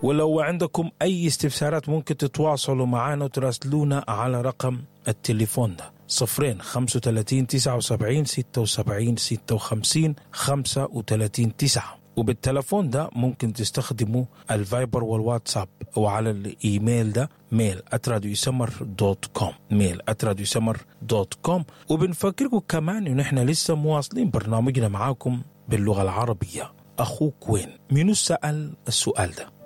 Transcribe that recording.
ولو عندكم أي استفسارات ممكن تتواصلوا معنا وتراسلونا على رقم التليفون ده صفرين خمسة وتلاتين تسعة وسبعين ستة وسبعين ستة وخمسين خمسة وتلاتين تسعة وبالتلفون ده ممكن تستخدموا الفايبر والواتساب وعلى الايميل ده ميل اتراديو سمر دوت كوم ميل اتراديو سمر دوت كوم وبنفكركم كمان ان احنا لسه مواصلين برنامجنا معاكم باللغه العربيه اخوك وين؟ منو سال السؤال ده؟